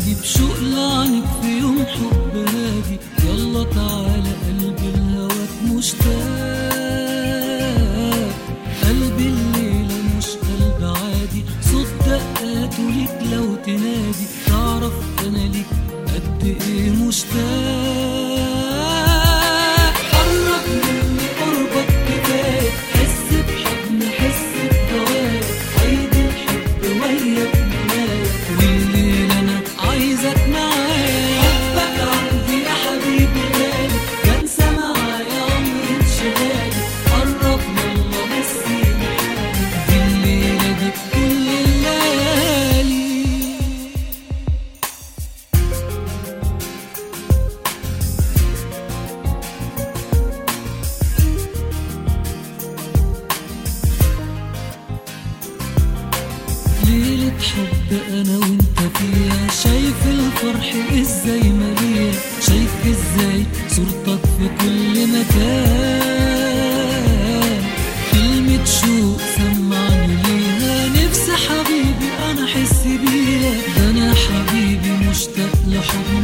بنادي بشوق لعنك في يوم حب هادي يلا تعالى قلبي الهواك مشتاق قلبي الليلة مش قلب عادي صوت دقاته ليك لو تنادي تعرف انا ليك قد ايه مشتاق قرب مني قربك كفاية حس بحضن حس بجواك عيد الحب وياك منايا والليل انا عايزك معايا حبك عندي يا حبيبي غالي بنسى معايا عمري انشغالي قرب يلا نسيني حالي دي الليلة دي كل الليالي ليلة حب أنا وأنت فيها شايف الفرح إزاي مليا شايف إزاي صورتك في كل مكان كلمة شوق سمعني ليها نفسي حبيبي أنا أحس بيها ده أنا حبيبي مشتاق لحضن